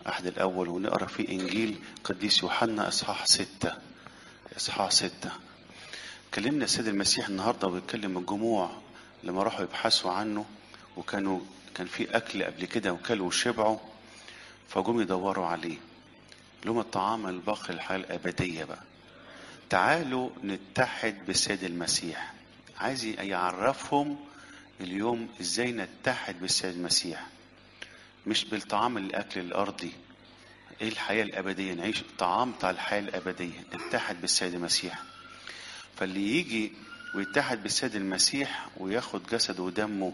أحد الأول ونقرأ في إنجيل قديس يوحنا إصحاح ستة إصحاح ستة كلمنا السيد المسيح النهاردة ويتكلم الجموع لما راحوا يبحثوا عنه وكانوا كان في أكل قبل كده وكلوا وشبعوا فجم يدوروا عليه لهم الطعام الباقي الحياة الأبدية بقى تعالوا نتحد بالسيد المسيح عايز يعرفهم اليوم ازاي نتحد بالسيد المسيح مش بالطعام الاكل الارضي ايه الحياه الابديه نعيش الطعام بتاع الحياه الابديه نتحد بالسيد المسيح فاللي يجي ويتحد بالسيد المسيح وياخد جسده ودمه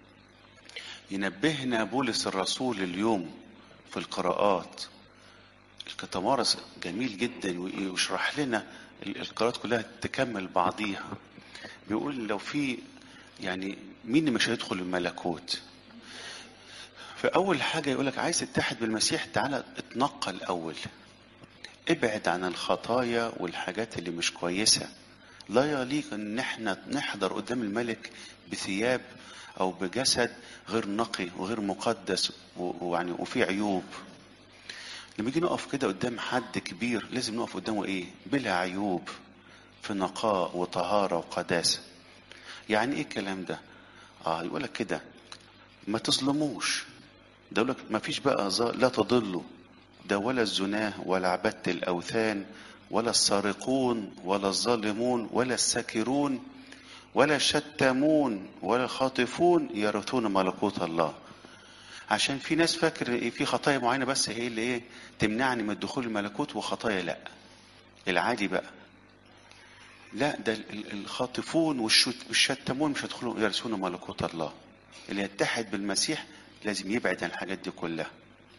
ينبهنا بولس الرسول اليوم في القراءات الكتمارس جميل جدا ويشرح لنا القراءات كلها تكمل بعضيها بيقول لو في يعني مين مش هيدخل الملكوت فأول حاجة يقولك عايز تتحد بالمسيح تعالى اتنقى الأول ابعد عن الخطايا والحاجات اللي مش كويسة لا يليق ان احنا نحضر قدام الملك بثياب او بجسد غير نقي وغير مقدس ويعني وفي عيوب لما نيجي نقف كده قدام حد كبير لازم نقف قدامه ايه بلا عيوب في نقاء وطهارة وقداسة يعني ايه الكلام ده اه يقول لك كده ما تظلموش ده يقول لك ما فيش بقى لا تضلوا ده ولا الزناه ولا عبادة الأوثان ولا السارقون ولا الظالمون ولا الساكرون ولا الشتامون ولا الخاطفون يرثون ملكوت الله عشان في ناس فاكر إيه في خطايا معينة بس هي اللي ايه تمنعني من دخول الملكوت وخطايا لا العادي بقى لا ده الخاطفون والشتامون مش هيدخلوا يرثون ملكوت الله اللي يتحد بالمسيح لازم يبعد عن الحاجات دي كلها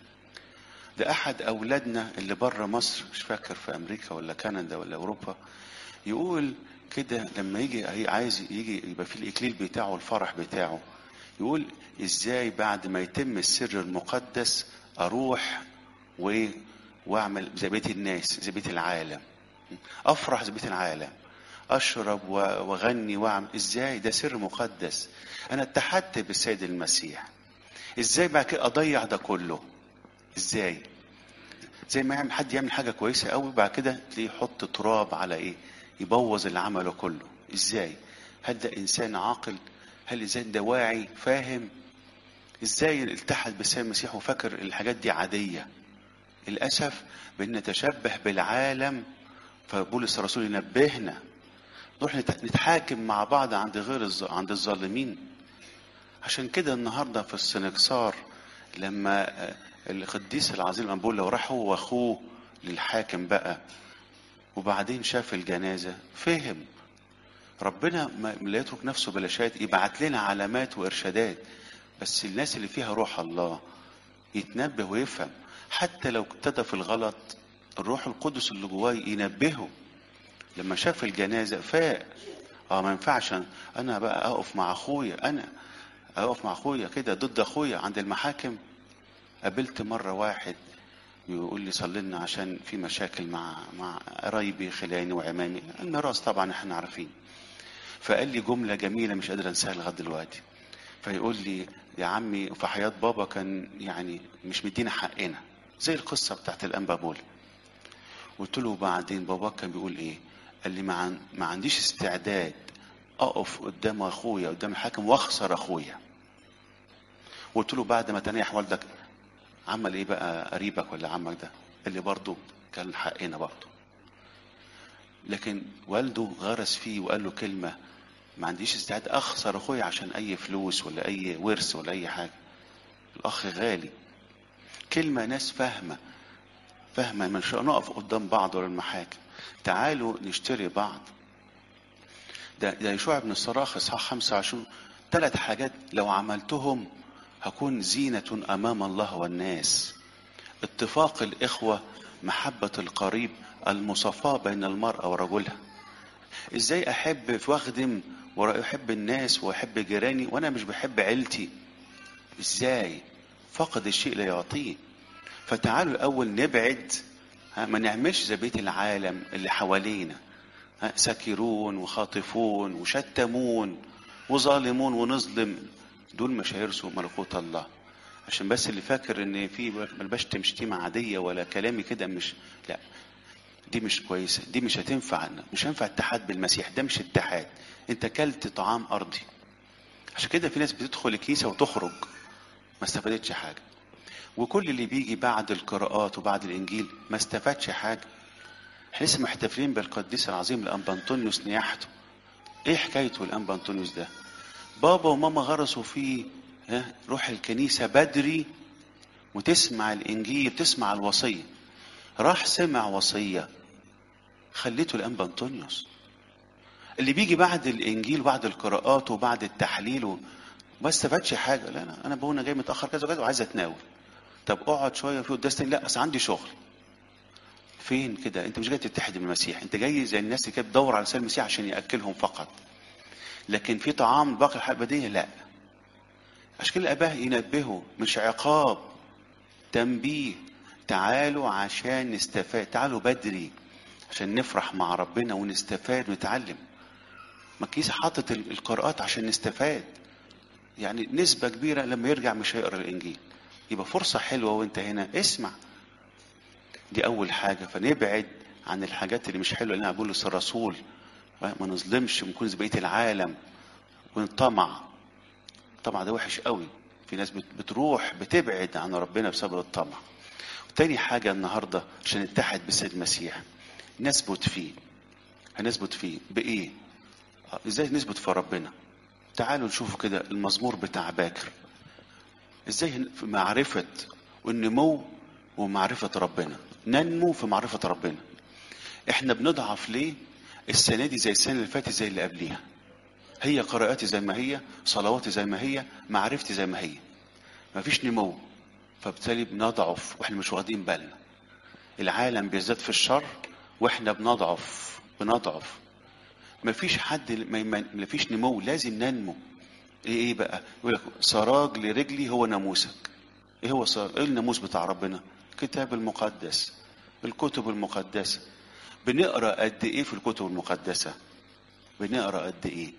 ده احد اولادنا اللي بره مصر مش فاكر في امريكا ولا كندا ولا اوروبا يقول كده لما يجي عايز يجي يبقى في الاكليل بتاعه الفرح بتاعه يقول ازاي بعد ما يتم السر المقدس اروح وايه واعمل زي بيت الناس زي بيت العالم افرح زي بيت العالم اشرب واغني واعمل ازاي ده سر مقدس انا اتحدت بالسيد المسيح ازاي بعد كده اضيع ده كله ازاي زي ما يعمل حد يعمل حاجه كويسه قوي بعد كده تلاقيه يحط تراب على ايه يبوظ اللي عمله كله ازاي هل ده انسان عاقل هل الانسان ده واعي فاهم ازاي التحد بالسيد المسيح وفاكر الحاجات دي عاديه للاسف بنتشبه بالعالم فبولس الرسول ينبهنا نروح نتحاكم مع بعض عند غير الز... عند الظالمين عشان كده النهارده في السنكسار لما القديس العظيم أبوه لو راح هو واخوه للحاكم بقى وبعدين شاف الجنازة فهم ربنا ما لا يترك نفسه بلا شيء يبعت لنا علامات وإرشادات بس الناس اللي فيها روح الله يتنبه ويفهم حتى لو ابتدى في الغلط الروح القدس اللي جواه ينبهه لما شاف الجنازة فاق اه ما ينفعش انا بقى اقف مع اخويا انا اقف مع اخويا كده ضد اخويا عند المحاكم قابلت مرة واحد يقول لي صلي لنا عشان في مشاكل مع مع قرايبي خلاني وعمامي الميراث طبعا احنا عارفين فقال لي جملة جميلة مش قادر انساها لغاية دلوقتي فيقول لي يا عمي في حياة بابا كان يعني مش مدينا حقنا زي القصة بتاعت الأنبا بول قلت له بعدين باباك كان بيقول ايه قال لي ما, عن... ما عنديش استعداد اقف قدام اخويا قدام الحاكم واخسر اخويا قلت له بعد ما تنيح والدك عمل ايه بقى قريبك ولا عمك ده اللي برضه كان حقنا برضه لكن والده غرس فيه وقال له كلمة ما عنديش استعداد اخسر اخويا عشان اي فلوس ولا اي ورث ولا اي حاجة الاخ غالي كلمة ناس فاهمة فاهمة مش نقف قدام بعض ولا المحاكم تعالوا نشتري بعض ده ده يشوع بن الصراخ اصحاح 25 ثلاث حاجات لو عملتهم هكون زينة أمام الله والناس اتفاق الإخوة محبة القريب المصافاة بين المرأة ورجلها ازاي احب واخدم واحب الناس واحب جيراني وانا مش بحب عيلتي ازاي فقد الشيء لا يعطيه فتعالوا الاول نبعد ما نعملش زي بيت العالم اللي حوالينا ساكرون وخاطفون وشتمون وظالمون ونظلم دول مش هيرثوا ملكوت الله عشان بس اللي فاكر ان في ما بشتم شتيمه عاديه ولا كلامي كده مش لا دي مش كويسه دي مش هتنفع مش هينفع اتحاد بالمسيح ده مش اتحاد انت كلت طعام ارضي عشان كده في ناس بتدخل الكنيسه وتخرج ما استفادتش حاجه وكل اللي بيجي بعد القراءات وبعد الانجيل ما استفادش حاجه احنا لسه محتفلين بالقديس العظيم الانبا انطونيوس نياحته ايه حكايته الانبا انطونيوس ده بابا وماما غرسوا فيه ها روح الكنيسه بدري وتسمع الانجيل تسمع الوصيه راح سمع وصيه خليته الانبا انطونيوس اللي بيجي بعد الانجيل وبعد القراءات وبعد التحليل و... ما استفادش حاجه لا انا انا بقول جاي متاخر كذا وكذا وعايز اتناول طب اقعد شويه في قداس تاني لا اصل عندي شغل فين كده انت مش جاي تتحد بالمسيح انت جاي زي الناس اللي كانت بتدور على سيد المسيح عشان ياكلهم فقط لكن في طعام باقي الحياه الابديه لا عشان كده الاباء ينبهوا مش عقاب تنبيه تعالوا عشان نستفاد تعالوا بدري عشان نفرح مع ربنا ونستفاد ونتعلم ما الكنيسه حاطط القراءات عشان نستفاد يعني نسبة كبيرة لما يرجع مش هيقرا الإنجيل يبقى فرصة حلوة وأنت هنا اسمع دي أول حاجة فنبعد عن الحاجات اللي مش حلوة اللي أنا بقول الرسول ما نظلمش ونكون زي بقية العالم ونطمع الطمع ده وحش قوي في ناس بتروح بتبعد عن ربنا بسبب الطمع تاني حاجة النهاردة عشان نتحد بالسيد المسيح نثبت فيه هنثبت فيه بإيه؟ ازاي نثبت في ربنا؟ تعالوا نشوفوا كده المزمور بتاع باكر ازاي في معرفة والنمو ومعرفة ربنا ننمو في معرفة ربنا احنا بنضعف ليه السنة دي زي السنة اللي فاتت زي اللي قبليها هي قراءاتي زي ما هي صلواتي زي ما هي معرفتي زي ما هي مفيش نمو فبالتالي بنضعف واحنا مش واخدين بالنا العالم بيزداد في الشر واحنا بنضعف بنضعف مفيش حد ما فيش نمو لازم ننمو ايه ايه بقى يقول لك سراج لرجلي هو ناموسك ايه هو سراج ايه الناموس بتاع ربنا الكتاب المقدس الكتب المقدسه بنقرا قد ايه في الكتب المقدسه بنقرا قد ايه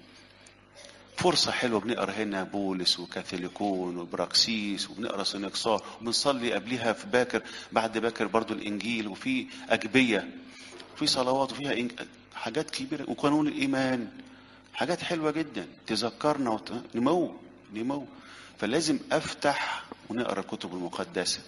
فرصة حلوة بنقرا هنا بولس وكاثوليكون وبراكسيس وبنقرا سنكسار وبنصلي قبلها في باكر بعد باكر برضو الإنجيل وفي أجبية في صلوات وفيها إنج... حاجات كبيرة وقانون الإيمان حاجات حلوة جدا تذكرنا وت... نمو نمو فلازم أفتح ونقرا الكتب المقدسة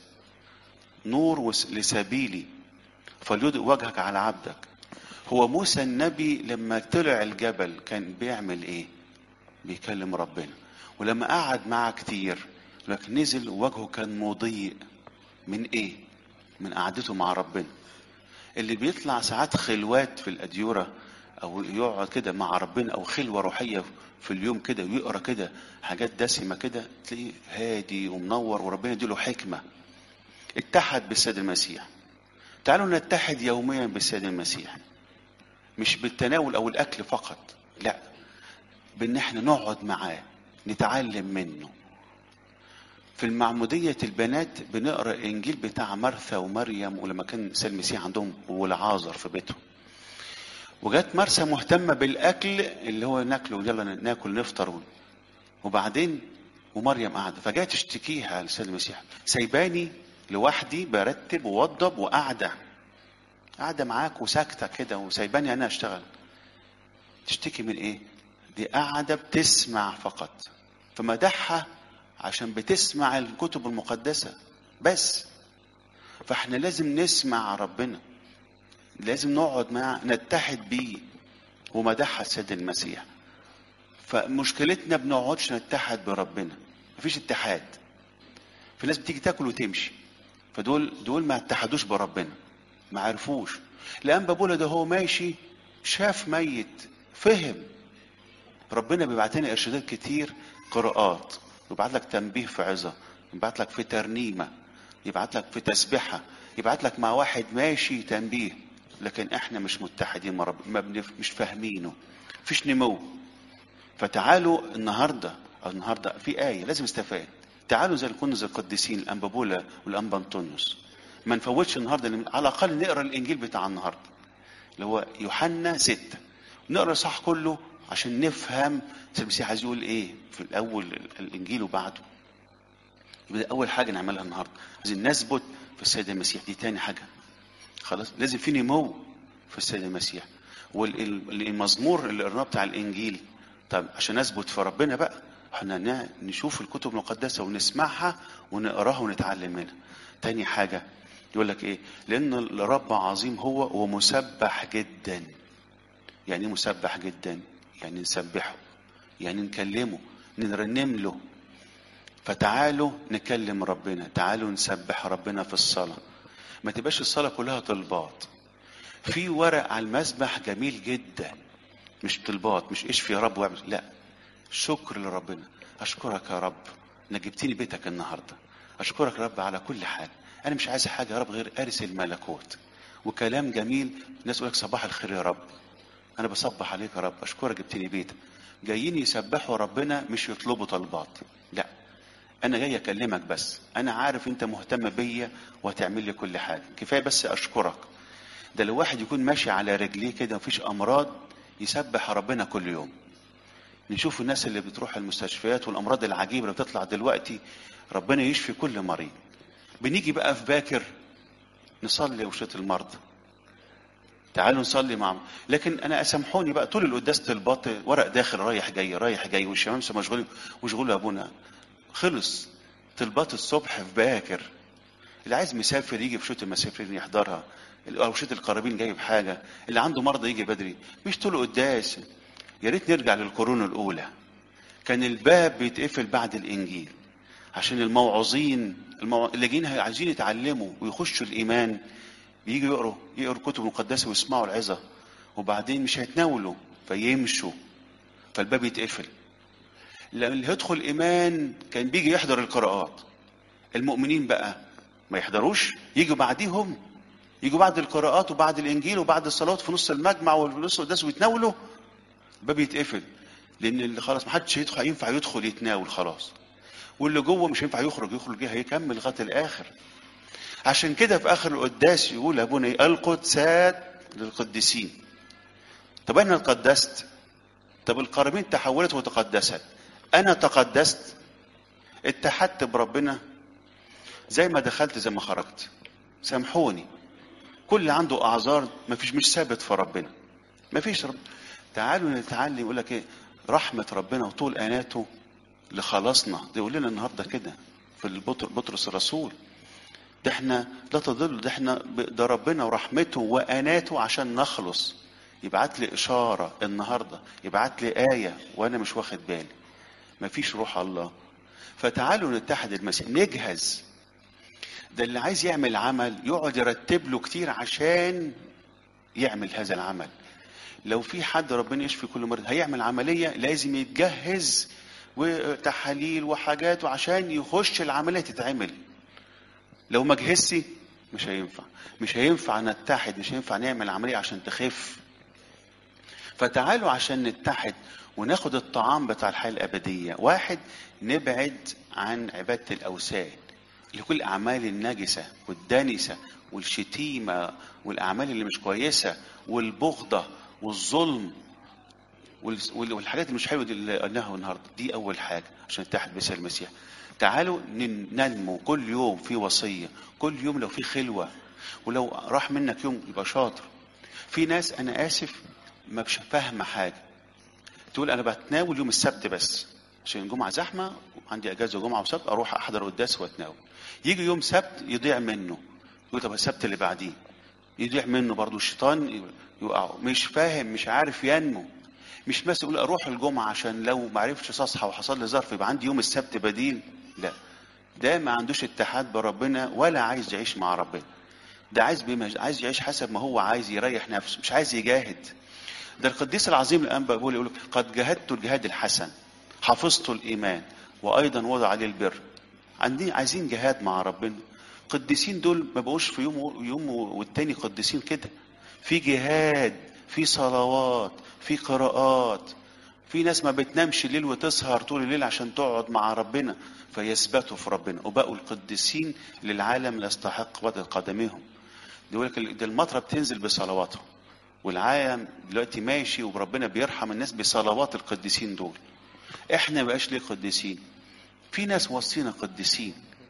نور وس... لسبيلي فليضئ وجهك على عبدك هو موسى النبي لما طلع الجبل كان بيعمل ايه بيكلم ربنا ولما قعد معاه كتير لكن نزل وجهه كان مضيء من ايه من قعدته مع ربنا اللي بيطلع ساعات خلوات في الأديرة أو يقعد كده مع ربنا أو خلوة روحية في اليوم كده ويقرا كده حاجات دسمة كده تلاقيه هادي ومنور وربنا يديله حكمة اتحد بالسيد المسيح تعالوا نتحد يوميا بالسيد المسيح مش بالتناول أو الأكل فقط لا بان احنا نقعد معاه نتعلم منه في المعمودية البنات بنقرا الانجيل بتاع مرثا ومريم ولما كان سيد المسيح عندهم والعازر في بيتهم وجت مرسى مهتمة بالأكل اللي هو ناكله يلا ناكل نفطر وبعدين ومريم قاعدة فجاء تشتكيها لسيد المسيح سايباني لوحدي برتب ووضب وقاعدة قاعدة معاك وساكتة كده وسايباني أنا أشتغل تشتكي من إيه؟ دي قاعدة بتسمع فقط فمدحها عشان بتسمع الكتب المقدسة بس فاحنا لازم نسمع ربنا لازم نقعد معاه نتحد بيه ومدحها السيد المسيح فمشكلتنا بنقعدش نتحد بربنا مفيش اتحاد في ناس بتيجي تاكل وتمشي فدول دول ما اتحدوش بربنا ما عرفوش لان بابولا ده هو ماشي شاف ميت فهم ربنا بيبعت لنا ارشادات كتير قراءات يبعت لك تنبيه في عظه يبعت لك في ترنيمه يبعت لك في تسبحه يبعت لك مع واحد ماشي تنبيه لكن احنا مش متحدين مع ربنا ما بنف... مش فاهمينه مفيش نمو فتعالوا النهارده او النهارده في ايه لازم استفاد تعالوا زي الكنز القديسين الانبابولا والانبا انطونيوس ما نفوتش النهارده على الاقل نقرا الانجيل بتاع النهارده اللي هو يوحنا ستة نقرا صح كله عشان نفهم المسيح عايز يقول ايه في الاول الانجيل وبعده يبقى دي اول حاجه نعملها النهارده عايزين نثبت في السيد المسيح دي تاني حاجه خلاص لازم في نمو في السيد المسيح والمزمور اللي قرناه بتاع الانجيل طب عشان نثبت في ربنا بقى احنا نا- نشوف الكتب المقدسه ونسمعها ونقراها ونتعلم منها تاني حاجه يقول لك ايه لان الرب عظيم هو ومسبح جدا يعني ايه مسبح جدا يعني نسبحه يعني نكلمه نرنم له فتعالوا نكلم ربنا تعالوا نسبح ربنا في الصلاة ما تبقاش الصلاة كلها طلبات في ورق على المسبح جميل جدا مش طلبات مش اشفي يا رب واعمل لا شكر لربنا اشكرك يا رب انك جبتني بيتك النهارده اشكرك يا رب على كل حاجه انا مش عايز حاجه يا رب غير ارث الملكوت وكلام جميل الناس يقول لك صباح الخير يا رب انا بصبح عليك يا رب اشكرك جبتني بيتك جايين يسبحوا ربنا مش يطلبوا طلبات لا انا جاي اكلمك بس انا عارف انت مهتم بيا وهتعمل لي كل حاجه كفايه بس اشكرك ده لو واحد يكون ماشي على رجليه كده مفيش امراض يسبح ربنا كل يوم نشوف الناس اللي بتروح المستشفيات والامراض العجيبه اللي بتطلع دلوقتي ربنا يشفي كل مريض بنيجي بقى في باكر نصلي وشة المرضى تعالوا نصلي مع لكن انا اسامحوني بقى طول القداس طلبات ورق داخل رايح جاي رايح جاي والشمامسه مشغولين وشغول ابونا خلص طلبات الصبح في باكر اللي عايز مسافر يجي في شوط المسافرين يحضرها او شوط القرابين جايب حاجه اللي عنده مرضى يجي بدري مش طول قداس يا ريت نرجع للقرون الاولى كان الباب بيتقفل بعد الانجيل عشان الموعظين المو... اللي جايين عايزين يتعلموا ويخشوا الايمان يجوا يقروا يقروا الكتب المقدسه ويسمعوا العظه وبعدين مش هيتناولوا فيمشوا فالباب يتقفل لما اللي يدخل ايمان كان بيجي يحضر القراءات المؤمنين بقى ما يحضروش يجوا بعديهم يجوا بعد القراءات وبعد الانجيل وبعد الصلاه في نص المجمع وفي نص القداس ويتناولوا الباب يتقفل لان اللي خلاص ما حدش هيدخل ينفع يدخل يتناول خلاص واللي جوه مش هينفع يخرج يخرج هيكمل لغايه الاخر عشان كده في اخر القداس يقول ابونا إيه؟ القدسات للقديسين طب انا تقدست طب القرابين تحولت وتقدست انا تقدست اتحدت بربنا زي ما دخلت زي ما خرجت سامحوني كل اللي عنده اعذار ما فيش مش ثابت في ربنا ما فيش رب تعالوا نتعلم يقول لك ايه رحمه ربنا وطول اناته لخلاصنا ده يقول لنا النهارده كده في البطر بطرس الرسول ده احنا لا تضل ده احنا ب- ده ربنا ورحمته واناته عشان نخلص يبعت لي اشاره النهارده يبعت لي ايه وانا مش واخد بالي مفيش روح الله فتعالوا نتحد المسيح نجهز ده اللي عايز يعمل عمل يقعد يرتب له كتير عشان يعمل هذا العمل لو في حد ربنا يشفي كل مريض هيعمل عمليه لازم يتجهز وتحاليل وحاجات وعشان يخش العمليه تتعمل لو ما جهزش مش هينفع مش هينفع نتحد مش هينفع نعمل عمليه عشان تخف فتعالوا عشان نتحد وناخد الطعام بتاع الحياه الابديه واحد نبعد عن عباده الاوثان لكل الاعمال النجسه والدنسه والشتيمه والاعمال اللي مش كويسه والبغضه والظلم وال- وال- والحاجات اللي مش حلوه دي اللي قلناها النهارده دي اول حاجه عشان نتحد باسم المسيح تعالوا ن- ننمو كل يوم في وصيه كل يوم لو في خلوه ولو راح منك يوم يبقى شاطر في ناس انا اسف ما مش فاهمه حاجه تقول انا بتناول يوم السبت بس عشان الجمعه زحمه عندي اجازه جمعه وسبت اروح احضر قداس واتناول يجي يوم سبت يضيع منه يقول طب السبت اللي بعديه يضيع منه برضه الشيطان يوقعه مش فاهم مش عارف ينمو مش بس يقول اروح الجمعه عشان لو ما عرفتش اصحى وحصل لي ظرف يبقى عندي يوم السبت بديل لا ده ما عندوش اتحاد بربنا ولا عايز يعيش مع ربنا ده عايز بما عايز يعيش حسب ما هو عايز يريح نفسه مش عايز يجاهد ده القديس العظيم الانبا بيقول يقول قد جاهدت الجهاد الحسن حفظت الايمان وايضا وضع عليه البر عندي عايزين جهاد مع ربنا قديسين دول ما بقوش في يوم يوم والتاني قديسين كده في جهاد في صلوات في قراءات في ناس ما بتنامش الليل وتسهر طول الليل عشان تقعد مع ربنا فيثبتوا في ربنا وبقوا القديسين للعالم لا يستحق وضع قدمهم يقول لك ده المطره بتنزل بصلواتهم والعالم دلوقتي ماشي وربنا بيرحم الناس بصلوات القديسين دول احنا ما بقاش ليه قديسين في ناس وصينا قديسين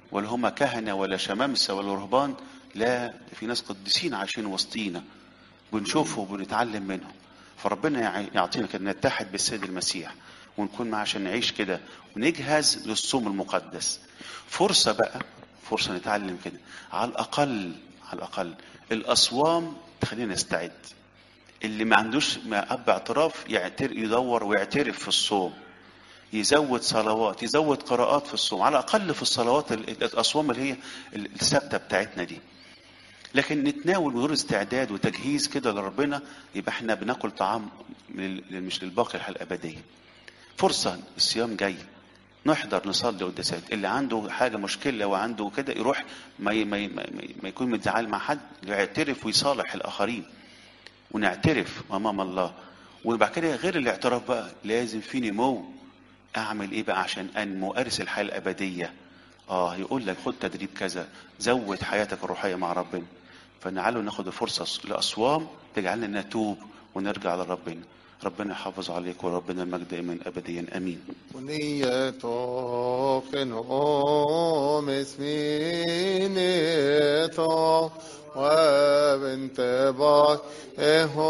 ولا هم كهنة ولا شمامسة ولا رهبان لا في ناس قديسين عايشين وسطينا بنشوفهم وبنتعلم منهم فربنا يع- يعطينا كده نتحد بالسيد المسيح ونكون معاه عشان نعيش كده ونجهز للصوم المقدس فرصة بقى فرصة نتعلم كده على الأقل على الأقل الأصوام تخلينا نستعد اللي ما عندوش ما أب اعتراف يعتر يدور ويعترف في الصوم يزود صلوات يزود قراءات في الصوم على الأقل في الصلوات ال- الأصوام اللي هي الثابتة بتاعتنا دي لكن نتناول من غير استعداد وتجهيز كده لربنا يبقى احنا بناكل طعام لل- مش للباقي الحياه الابديه فرصه الصيام جاي نحضر نصلي قداسات اللي عنده حاجه مشكله وعنده كده يروح ما ي- ما ي- ما ي- ما يكون متزعل مع حد يعترف ويصالح الاخرين ونعترف امام الله وبعد كده غير الاعتراف بقى لازم في نمو اعمل ايه بقى عشان انمو ارث الحياه الابديه اه يقول لك خد تدريب كذا زود حياتك الروحيه مع ربنا فنعالوا ناخد الفرصه لاصوام تجعلنا نتوب ونرجع لربنا ربنا يحافظ عليك وربنا المجد دائما ابديا امين ونيتو خنوم اسمينيتو وبنت باي